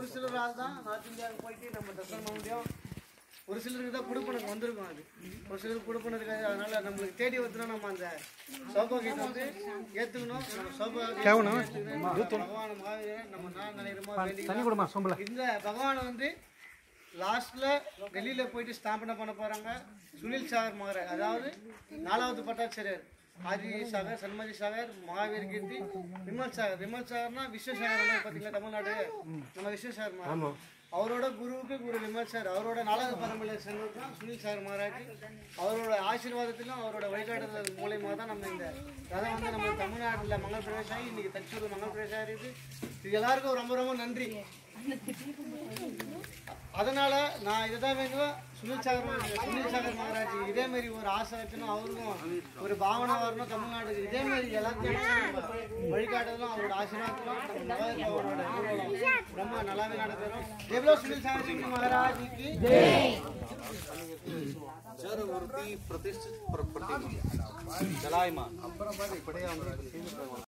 ஒரு சிலர் ஆள் தான் நார்த் இந்தியாவுக்கு போயிட்டு நம்ம தரிசனம் பண்ண முடியும் ஒரு சிலருக்கு தான் கொடுப்பனுக்கு வந்திருக்கும் அது ஒரு சிலருக்கு கொடுப்பனதுக்கு அதனால நம்மளுக்கு தேடி வந்துடும் நம்ம அந்த சௌபாகியத்தை வந்து ஏற்றுக்கணும் நம்ம சௌபாகியம் பகவான் மகாவீரன் நம்ம நான் நினைக்கிறோமோ வேண்டிக்கலாம் இந்த பகவானை வந்து லாஸ்ட்ல டெல்லியில போயிட்டு ஸ்தாபனை பண்ண போறாங்க சுனில் சாகர் மகர அதாவது நாலாவது பட்டாச்சாரியர் ஆதி சாகர் சண்மதி சாகர் மகாவீர் கீர்த்தி விமல் சாகர் விமல் சாகர்னா விஸ்வசாகர் பார்த்தீங்களா தமிழ்நாடு நம்ம விஸ்வசாகர் மகாராஜ் அவரோட குருவுக்கு குரு விமல் சார் அவரோட நாலாவது பரம்பரை செல்வது தான் சுனில் சாகர் மகாராஜ் அவரோட ஆசீர்வாதத்திலும் அவரோட வழிகாட்டுதல் மூலயமா தான் நம்ம இந்த ரதம் வந்து நம்ம தமிழ்நாட்டில் மங்கள் பிரவேசம் ஆகி இன்னைக்கு தச்சூர் மங்கள் பிரவேசம் ஆகிருக்கு இது எல்லாருக்கும் ரொம்ப ரொம்ப நன்றி அதனால நான் இதை தான் வேண்டுவேன் சுனில் சாகர் சுனில் சாகர் மகாராஜ் இதே மாதிரி ஒரு ஆசை வச்சுன்னா அவருக்கும் ஒரு பாவனை வரணும் தமிழ்நாடுக்கு இதே மாதிரி எல்லாத்தையும் வழிகாட்டுதலும் அவரோட ஆசீர்வாதத்திலும் நம்ம நகருக்கு அவரோட ஊர்வலம் ரொம்ப நல்லாவே நடக்கிறோம் எவ்வளோ சுனில் சாகர் சிங் மகாராஜுக்கு जरवरती प्रतिष्ठित प्रति चलायमान